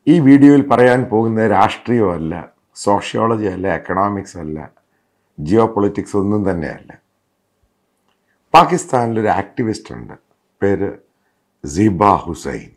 ഈ വീഡിയോയിൽ പറയാൻ പോകുന്ന രാഷ്ട്രീയമല്ല സോഷ്യോളജി അല്ല എക്കണോമിക്സ് അല്ല ജിയോ പൊളിറ്റിക്സ് ഒന്നും തന്നെയല്ല പാകിസ്ഥാനിലൊരു ആക്ടിവിസ്റ്റ് ഉണ്ട് പേര് സീബ ഹുസൈൻ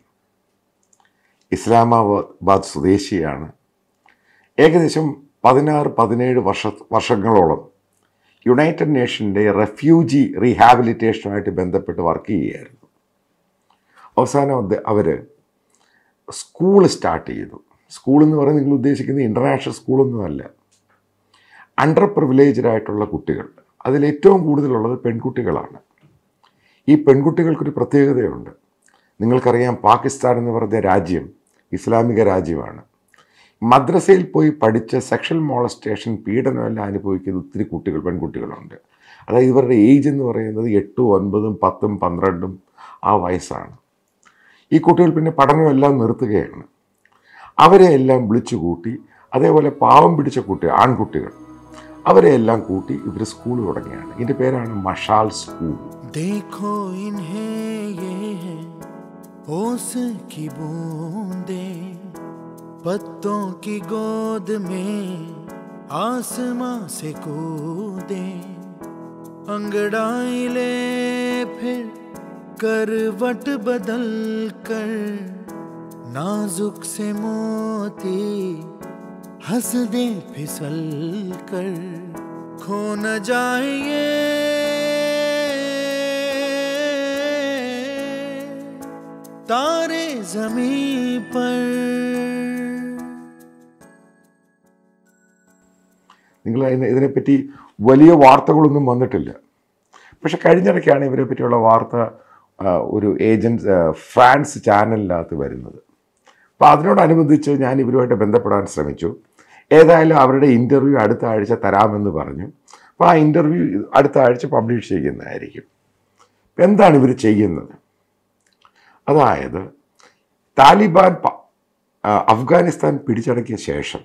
ഇസ്ലാമാബാദ് സ്വദേശിയാണ് ഏകദേശം പതിനാറ് പതിനേഴ് വർഷ വർഷങ്ങളോളം യുണൈറ്റഡ് നേഷൻ്റെ റെഫ്യൂജി റീഹാബിലിറ്റേഷനുമായിട്ട് ബന്ധപ്പെട്ട് വർക്ക് ചെയ്യുകയായിരുന്നു അവസാനം അവർ സ്കൂൾ സ്റ്റാർട്ട് ചെയ്തു സ്കൂൾ എന്ന് പറയുന്നത് നിങ്ങൾ ഉദ്ദേശിക്കുന്നത് ഇൻ്റർനാഷണൽ സ്കൂളൊന്നുമല്ല അണ്ടർ പ്രിവിലേജ്ഡ് ആയിട്ടുള്ള കുട്ടികൾ അതിൽ ഏറ്റവും കൂടുതലുള്ളത് പെൺകുട്ടികളാണ് ഈ പെൺകുട്ടികൾക്കൊരു പ്രത്യേകതയുണ്ട് നിങ്ങൾക്കറിയാം പാകിസ്ഥാൻ എന്ന് പറയുന്ന രാജ്യം ഇസ്ലാമിക രാജ്യമാണ് മദ്രസയിൽ പോയി പഠിച്ച സെക്ഷൽ മോളസ്റ്റേഷൻ പീഡനമെല്ലാം അനുഭവിക്കുന്ന ഒത്തിരി കുട്ടികൾ പെൺകുട്ടികളുണ്ട് അതായത് ഇവരുടെ ഏജ് എന്ന് പറയുന്നത് എട്ടും ഒൻപതും പത്തും പന്ത്രണ്ടും ആ വയസ്സാണ് ഈ കുട്ടികൾ പിന്നെ പഠനമെല്ലാം നിർത്തുകയാണ് അവരെ എല്ലാം വിളിച്ചു കൂട്ടി അതേപോലെ പാവം പിടിച്ച കുട്ടി ആൺകുട്ടികൾ അവരെ എല്ലാം കൂട്ടി ഇവർ സ്കൂൾ തുടങ്ങിയാണ് ഇതിൻ്റെ പേരാണ് മഷാൽ സ്കൂൾ देखो इन्हें ये है ओस की बूंदे पत्तों की गोद में आसमां से कूदे अंगड़ाई ले फिर करवट बदल कर नाजुक से मोती हंस दे फिसल कर खो न जाएंगे तारे जमीन पर നിങ്ങൾ അതിന് ഇതിനെപ്പറ്റി വലിയ വാർത്തകളൊന്നും വന്നിട്ടില്ല പക്ഷെ കഴിഞ്ഞിടയ്ക്കാണ് ഇവരെ പറ്റിയുള്ള വാർത്ത ആ, ഒരു ഏജൻസ് ആ, ഫ്രാൻസ് ചാനലിനകത്ത് വരുന്നത് അപ്പോൾ അതിനോടനുബന്ധിച്ച് ഞാൻ ഇവരുമായിട്ട് ബന്ധപ്പെടാൻ ശ്രമിച്ചു ഏതായാലും അവരുടെ ഇൻ്റർവ്യൂ അടുത്ത ആഴ്ച തരാമെന്ന് പറഞ്ഞു അപ്പോൾ ആ ഇൻ്റർവ്യൂ അടുത്ത ആഴ്ച പബ്ലിഷ് ചെയ്യുന്നതായിരിക്കും ഇപ്പം എന്താണ് ഇവർ ചെയ്യുന്നത് അതായത് താലിബാൻ പ- ആ, അഫ്ഗാനിസ്ഥാൻ പിടിച്ചടക്കിയ ശേഷം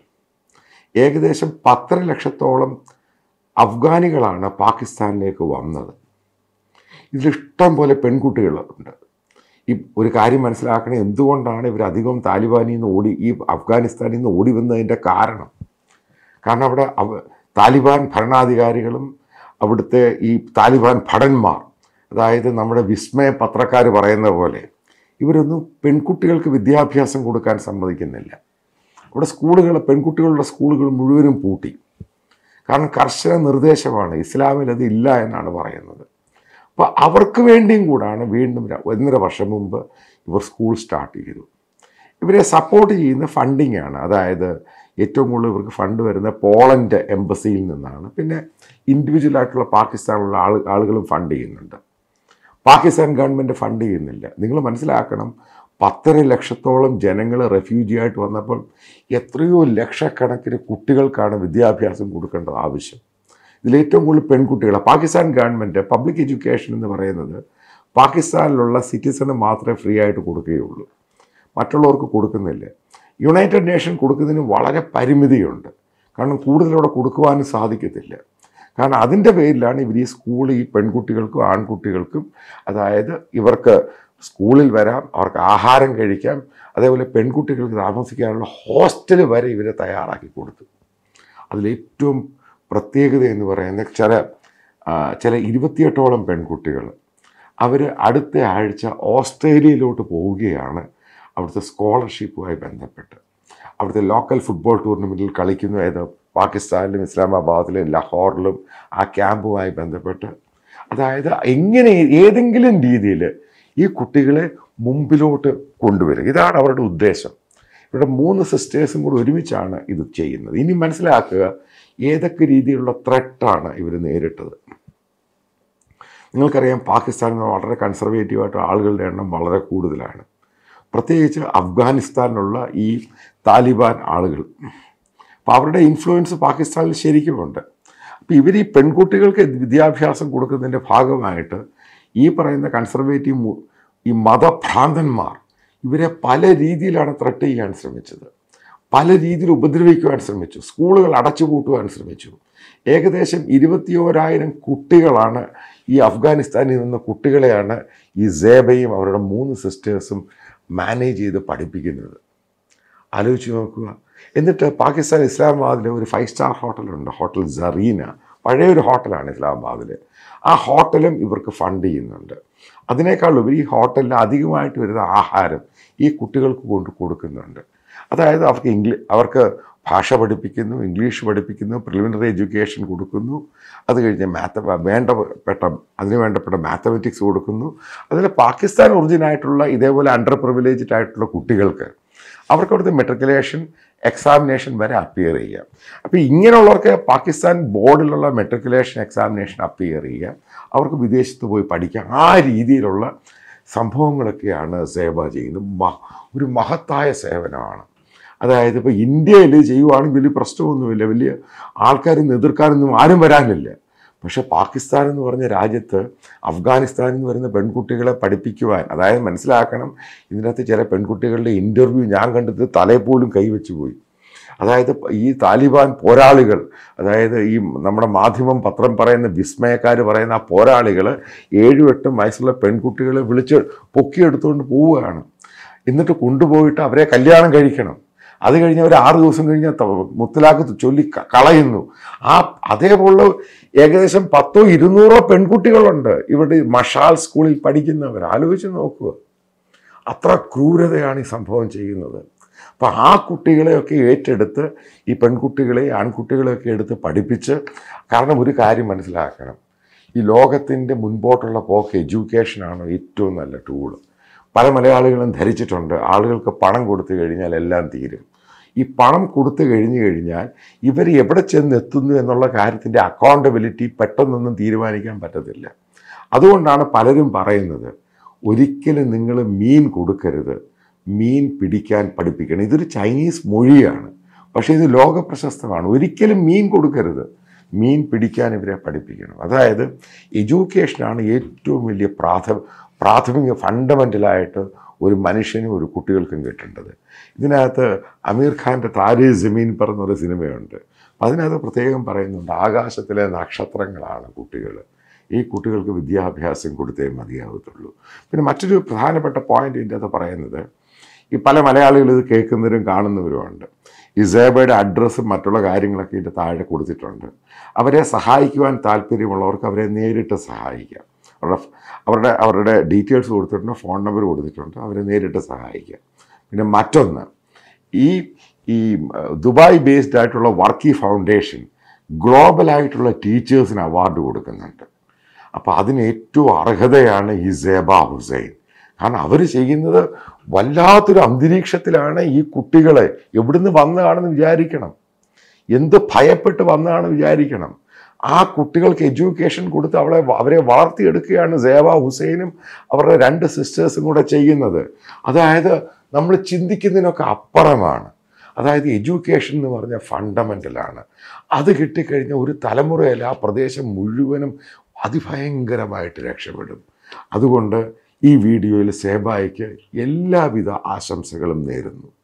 ഏകദേശം പത്തര ലക്ഷത്തോളം അഫ്ഗാനികളാണ് പാകിസ്ഥാനിലേക്ക് വന്നത് ഇതിലിഷ്ടം പോലെ പെൺകുട്ടികളുണ്ട് ഈ ഒരു കാര്യം മനസ്സിലാക്കണേ എന്തുകൊണ്ടാണ് ഇവർ അധികം താലിബാനിൽ നിന്ന് ഓടി ഈ അഫ്ഗാനിസ്ഥാനിൽ നിന്ന് ഓടി വന്നതിൻ്റെ കാരണം കാരണം അവിടെ അവ താലിബാൻ ഭരണാധികാരികളും അവിടുത്തെ ഈ താലിബാൻ ഭടന്മാർ അതായത് നമ്മുടെ വിസ്മയ പത്രക്കാർ പറയുന്ന പോലെ ഇവരൊന്നും പെൺകുട്ടികൾക്ക് വിദ്യാഭ്യാസം കൊടുക്കാൻ സമ്മതിക്കുന്നില്ല അവിടെ സ്കൂളുകൾ പെൺകുട്ടികളുടെ സ്കൂളുകൾ മുഴുവനും പൂട്ടി കാരണം കർശന നിർദ്ദേശമാണ് ഇസ്ലാമിൽ അത് ഇല്ല എന്നാണ് പറയുന്നത് അപ്പോൾ അവർക്ക് വേണ്ടിയും കൂടാണ് വീണ്ടും ര- ഒന്നര വർഷം മുമ്പ് ഇവർ സ്കൂൾ സ്റ്റാർട്ട് ചെയ്തു ഇവരെ സപ്പോർട്ട് ചെയ്യുന്ന ഫണ്ടിങ് ആണ് അതായത് ഏറ്റവും കൂടുതൽ ഇവർക്ക് ഫണ്ട് വരുന്ന പോളണ്ട് എംബസിയിൽ നിന്നാണ് പിന്നെ ഇൻഡിവിജ്വൽ ആയിട്ടുള്ള പാകിസ്ഥാനിലുള്ള ആൾ ആളുകളും ഫണ്ട് ചെയ്യുന്നുണ്ട് പാകിസ്ഥാൻ ഗവൺമെൻറ് ഫണ്ട് ചെയ്യുന്നില്ല നിങ്ങൾ മനസ്സിലാക്കണം പത്തര ലക്ഷത്തോളം ജനങ്ങൾ റെഫ്യൂജി ആയിട്ട് വന്നപ്പോൾ എത്രയോ ലക്ഷക്കണക്കിന് കുട്ടികൾക്കാണ് വിദ്യാഭ്യാസം കൊടുക്കേണ്ടത് ആവശ്യം ഇതിലേറ്റവും കൂടുതൽ പെൺകുട്ടികളാണ് പാകിസ്ഥാൻ ഗവൺമെൻറ് പബ്ലിക് എഡ്യൂക്കേഷൻ എന്ന് പറയുന്നത് പാകിസ്ഥാനിലുള്ള സിറ്റിസണ് മാത്രമേ ഫ്രീ ആയിട്ട് കൊടുക്കുകയുള്ളൂ മറ്റുള്ളവർക്ക് കൊടുക്കുന്നില്ല യുണൈറ്റഡ് നേഷൻ കൊടുക്കുന്നതിന് വളരെ പരിമിതിയുണ്ട് കാരണം കൂടുതലവിടെ കൊടുക്കുവാനും സാധിക്കത്തില്ല കാരണം അതിൻ്റെ പേരിലാണ് ഇവർ ഈ സ്കൂൾ ഈ പെൺകുട്ടികൾക്കും ആൺകുട്ടികൾക്കും അതായത് ഇവർക്ക് സ്കൂളിൽ വരാം അവർക്ക് ആഹാരം കഴിക്കാം അതേപോലെ പെൺകുട്ടികൾക്ക് താമസിക്കാനുള്ള ഹോസ്റ്റൽ വരെ ഇവരെ തയ്യാറാക്കി കൊടുത്തു അതിലേറ്റവും പ്രത്യേകത എന്ന് പറയുന്നത് ചില ആ, ചില ഇരുപത്തിയെട്ടോളം പെൺകുട്ടികൾ അവർ അടുത്ത ആഴ്ച ഓസ്ട്രേലിയയിലോട്ട് പോവുകയാണ് അവിടുത്തെ സ്കോളർഷിപ്പുമായി ബന്ധപ്പെട്ട് അവിടുത്തെ ലോക്കൽ ഫുട്ബോൾ ടൂർണമെൻറ്റിൽ കളിക്കുന്ന ഏത് പാകിസ്ഥാനിലും ഇസ്ലാമാബാദിലും ലാഹോറിലും ആ ക്യാമ്പുമായി ബന്ധപ്പെട്ട് അതായത് എങ്ങനെ ഏതെങ്കിലും രീതിയിൽ ഈ കുട്ടികളെ മുമ്പിലോട്ട് കൊണ്ടുവരിക ഇതാണ് അവരുടെ ഉദ്ദേശം ഇവിടെ മൂന്ന് സിസ്റ്റേഴ്സും കൂടി ഒരുമിച്ചാണ് ഇത് ചെയ്യുന്നത് ഇനി മനസ്സിലാക്കുക ഏതൊക്കെ രീതിയിലുള്ള ത്രെട്ടാണ് ഇവർ നേരിട്ടത് നിങ്ങൾക്കറിയാം പാകിസ്ഥാൻ എന്ന് വളരെ കൺസർവേറ്റീവായിട്ട് ആളുകളുടെ എണ്ണം വളരെ കൂടുതലാണ് പ്രത്യേകിച്ച് അഫ്ഗാനിസ്ഥാനിലുള്ള ഈ താലിബാൻ ആളുകൾ അപ്പോൾ അവരുടെ ഇൻഫ്ലുവൻസ് പാകിസ്ഥാനിൽ ശരിക്കുമുണ്ട് അപ്പോൾ ഇവർ ഈ പെൺകുട്ടികൾക്ക് വിദ്യാഭ്യാസം കൊടുക്കുന്നതിൻ്റെ ഭാഗമായിട്ട് ഈ പറയുന്ന കൺസർവേറ്റീവ് മു- ഈ മതഭ്രാന്തന്മാർ ഇവരെ പല രീതിയിലാണ് ത്രട്ട് ചെയ്യാൻ ശ്രമിച്ചത് പല രീതിയിൽ ഉപദ്രവിക്കുവാൻ ശ്രമിച്ചു സ്കൂളുകൾ അടച്ചുപൂട്ടുവാൻ ശ്രമിച്ചു ഏകദേശം ഇരുപത്തിയോരായിരം കുട്ടികളാണ് ഈ അഫ്ഗാനിസ്ഥാനിൽ നിന്ന് കുട്ടികളെയാണ് ഈ സേബയും അവരുടെ മൂന്ന് സിസ്റ്റേഴ്സും മാനേജ് ചെയ്ത് പഠിപ്പിക്കുന്നത് ആലോചിച്ച് നോക്കുക എന്നിട്ട് പാകിസ്ഥാൻ ഇസ്ലാമാബാദിലെ ഒരു ഫൈവ് സ്റ്റാർ ഹോട്ടലുണ്ട് ഹോട്ടൽ സറീന പഴയൊരു ഹോട്ടലാണ് ഇസ്ലാമാബാദിൽ ആ ഹോട്ടലും ഇവർക്ക് ഫണ്ട് ചെയ്യുന്നുണ്ട് അതിനേക്കാൾ ഉപരി ഈ ഹോട്ടലിൽ അധികമായിട്ട് വരുന്ന ആഹാരം ഈ കുട്ടികൾക്ക് കൊണ്ട് കൊടുക്കുന്നുണ്ട് അതായത് അവർക്ക് ഇംഗ്ലീഷ് അവർക്ക് ഭാഷ പഠിപ്പിക്കുന്നു ഇംഗ്ലീഷ് പഠിപ്പിക്കുന്നു പ്രിലിമിനറി എഡ്യൂക്കേഷൻ കൊടുക്കുന്നു അത് കഴിഞ്ഞ് മാത്ത വേണ്ടപ്പെട്ട അതിന് വേണ്ടപ്പെട്ട മാത്തമെറ്റിക്സ് കൊടുക്കുന്നു അതിൽ പാകിസ്ഥാൻ ഒറിജിനായിട്ടുള്ള ഇതേപോലെ അണ്ടർ പ്രിവിലേജ്ഡ് ആയിട്ടുള്ള കുട്ടികൾക്ക് അവർക്ക് അവിടുത്തെ മെട്രിക്കുലേഷൻ എക്സാമിനേഷൻ വരെ അപ്പിയർ ചെയ്യാം അപ്പോൾ ഇങ്ങനെയുള്ളവർക്ക് പാകിസ്ഥാൻ ബോർഡിലുള്ള മെട്രിക്കുലേഷൻ എക്സാമിനേഷൻ അപ്പിയർ ചെയ്യാം അവർക്ക് വിദേശത്ത് പോയി പഠിക്കാം ആ രീതിയിലുള്ള സംഭവങ്ങളൊക്കെയാണ് സേവ ചെയ്യുന്നത് മ- ഒരു മഹത്തായ സേവനമാണ് അതായത് ഇപ്പോൾ ഇന്ത്യയിൽ ചെയ്യുവാണെങ്കിൽ വലിയ പ്രശ്നമൊന്നുമില്ല വലിയ ആൾക്കാരും എതിർക്കാനൊന്നും ആരും വരാനില്ല പക്ഷേ പാകിസ്ഥാൻ എന്ന് പറഞ്ഞ രാജ്യത്ത് അഫ്ഗാനിസ്ഥാൻ എന്ന് പറയുന്ന പെൺകുട്ടികളെ പഠിപ്പിക്കുവാൻ അതായത് മനസ്സിലാക്കണം ഇതിനകത്ത് ചില പെൺകുട്ടികളുടെ ഇൻ്റർവ്യൂ ഞാൻ കണ്ടത് തലയിൽ പോലും കൈവച്ചു പോയി അതായത് ഈ താലിബാൻ പോരാളികൾ അതായത് ഈ നമ്മുടെ മാധ്യമം പത്രം പറയുന്ന വിസ്മയക്കാർ പറയുന്ന ആ പോരാളികൾ ഏഴും എട്ടും വയസ്സുള്ള പെൺകുട്ടികളെ വിളിച്ച് പൊക്കിയെടുത്തുകൊണ്ട് പോവുകയാണ് എന്നിട്ട് കൊണ്ടുപോയിട്ട് അവരെ കല്യാണം കഴിക്കണം അത് കഴിഞ്ഞ് അവർ ആറ് ദിവസം കഴിഞ്ഞ് ത- മുത്തലാഖ് ചൊല്ലി ക- കളയുന്നു ആ അതേപോലെ ഏകദേശം പത്തോ ഇരുന്നൂറോ പെൺകുട്ടികളുണ്ട് ഇവിടെ മഷാൽ സ്കൂളിൽ പഠിക്കുന്നവർ ആലോചിച്ച് നോക്കുക അത്ര ക്രൂരതയാണ് ഈ സംഭവം ചെയ്യുന്നത് അപ്പം ആ കുട്ടികളെയൊക്കെ ഏറ്റെടുത്ത് ഈ പെൺകുട്ടികളെ ആൺകുട്ടികളെയൊക്കെ എടുത്ത് പഠിപ്പിച്ച് കാരണം ഒരു കാര്യം മനസ്സിലാക്കണം ഈ ലോകത്തിൻ്റെ മുൻപോട്ടുള്ള പോക്ക് എഡ്യൂക്കേഷനാണ് ഏറ്റവും നല്ല ടൂള് പല മലയാളികളും ധരിച്ചിട്ടുണ്ട് ആളുകൾക്ക് പണം കൊടുത്തു കഴിഞ്ഞാൽ എല്ലാം തീരും ഈ പണം കൊടുത്തു കഴിഞ്ഞു കഴിഞ്ഞാൽ ഇവർ എവിടെ ചെന്ന് എത്തുന്നു എന്നുള്ള കാര്യത്തിൻ്റെ അക്കൗണ്ടബിലിറ്റി പെട്ടെന്നൊന്നും തീരുമാനിക്കാൻ പറ്റത്തില്ല അതുകൊണ്ടാണ് പലരും പറയുന്നത് ഒരിക്കലും നിങ്ങൾ മീൻ കൊടുക്കരുത് മീൻ പിടിക്കാൻ പഠിപ്പിക്കണം ഇതൊരു ചൈനീസ് മൊഴിയാണ് പക്ഷേ ഇത് ലോക പ്രശസ്തമാണ് ഒരിക്കലും മീൻ കൊടുക്കരുത് മീൻ പിടിക്കാൻ ഇവരെ പഠിപ്പിക്കണം അതായത് എഡ്യൂക്കേഷനാണ് ഏറ്റവും വലിയ പ്രാഥ പ്രാഥമിക ഫണ്ടമെൻ്റലായിട്ട് ഒരു മനുഷ്യനും ഒരു കുട്ടികൾക്കും കിട്ടേണ്ടത് ഇതിനകത്ത് അമീർ ഖാൻ്റെ താരേ ജമീൻ പറഞ്ഞൊരു സിനിമയുണ്ട് അതിനകത്ത് പ്രത്യേകം പറയുന്നുണ്ട് ആകാശത്തിലെ നക്ഷത്രങ്ങളാണ് കുട്ടികൾ ഈ കുട്ടികൾക്ക് വിദ്യാഭ്യാസം കൊടുത്തേ മതിയാവത്തുള്ളൂ പിന്നെ മറ്റൊരു പ്രധാനപ്പെട്ട പോയിന്റ് ഇതിൻ്റെ അകത്ത് പറയുന്നത് ഈ പല മലയാളികൾ ഇത് കേൾക്കുന്നവരും കാണുന്നവരുമുണ്ട് ഈ സേബയുടെ അഡ്രസ്സും മറ്റുള്ള കാര്യങ്ങളൊക്കെ ഇതിൻ്റെ താഴെ കൊടുത്തിട്ടുണ്ട് അവരെ സഹായിക്കുവാൻ താല്പര്യമുള്ളവർക്ക് അവരെ നേരിട്ട് സഹായിക്കാം അവരുടെ അവരുടെ അവരുടെ ഡീറ്റെയിൽസ് കൊടുത്തിട്ടുണ്ട് ഫോൺ നമ്പർ കൊടുത്തിട്ടുണ്ട് അവരെ നേരിട്ട് സഹായിക്കാം പിന്നെ മറ്റൊന്ന് ഈ ഈ ഏഹ്, ദുബായ് ബേസ്ഡ് ആയിട്ടുള്ള വർക്കി ഫൗണ്ടേഷൻ ഗ്ലോബലായിട്ടുള്ള ടീച്ചേഴ്സിന് അവാർഡ് കൊടുക്കുന്നുണ്ട് അപ്പോൾ അതിന് ഏറ്റവും അർഹതയാണ് ഈ സേബ ഹുസൈൻ കാരണം അവർ ചെയ്യുന്നത് വല്ലാത്തൊരു അന്തരീക്ഷത്തിലാണ് ഈ കുട്ടികളെ എവിടുന്ന് വന്നതാണെന്ന് വിചാരിക്കണം എന്ത് ഭയപ്പെട്ട് വന്നതാണെന്ന് വിചാരിക്കണം ആ കുട്ടികൾക്ക് എഡ്യൂക്കേഷൻ കൊടുത്ത് അവളെ അവരെ വളർത്തിയെടുക്കുകയാണ് സേവ ഹുസൈനും അവരുടെ രണ്ട് സിസ്റ്റേഴ്സും കൂടെ ചെയ്യുന്നത് അതായത് നമ്മൾ ചിന്തിക്കുന്നതിനൊക്കെ അപ്പുറമാണ് അതായത് എഡ്യൂക്കേഷൻ എന്ന് പറഞ്ഞ ഫണ്ടമെൻ്റലാണ് അത് കിട്ടിക്കഴിഞ്ഞാൽ ഒരു തലമുറയല്ല ആ പ്രദേശം മുഴുവനും അതിഭയങ്കരമായിട്ട് രക്ഷപ്പെടും അതുകൊണ്ട് ഈ വീഡിയോയിൽ സേബായിക്ക് എല്ലാവിധ ആശംസകളും നേരുന്നു